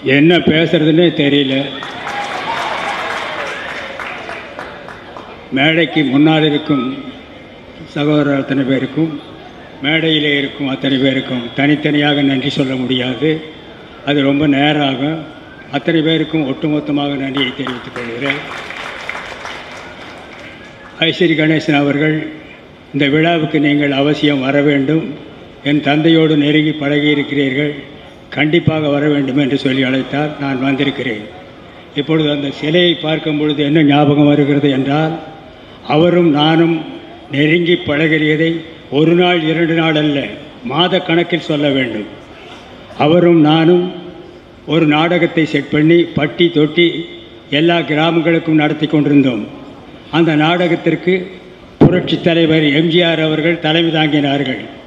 என்ன பேசுறதுன்னே தெரியல மேடைக்கு முன்னால் இருக்கும் சகோதரர் அத்தனை பேருக்கும் மேடையிலே இருக்கும் அத்தனை பேருக்கும் தனித்தனியாக நன்றி சொல்ல முடியாது அது ரொம்ப நேரம் ஆகும் அத்தனை பேருக்கும் ஒட்டுமொத்தமாக நன்றியை தெரிவித்துக் கொள்கிறேன் ஐஸ்வரி கணேசன் அவர்கள் இந்த விழாவுக்கு நீங்கள் அவசியம் வர வேண்டும் என் தந்தையோடு நெருங்கி பழகியிருக்கிறீர்கள் கண்டிப்பாக வர வேண்டும் என்று சொல்லி அழைத்தார் நான் வந்திருக்கிறேன் இப்பொழுது அந்த சிலையை பார்க்கும் பொழுது என்ன ஞாபகம் வருகிறது என்றால் அவரும் நானும் நெருங்கி பழகியதை ஒரு நாள் இரண்டு நாள் அல்ல மாத கணக்கில் சொல்ல வேண்டும் அவரும் நானும் ஒரு நாடகத்தை செட் பண்ணி பட்டி தொட்டி எல்லா கிராமங்களுக்கும் நடத்தி கொண்டிருந்தோம் அந்த நாடகத்திற்கு புரட்சித் தலைவர் எம்ஜிஆர் அவர்கள் தலைமை தாங்கினார்கள்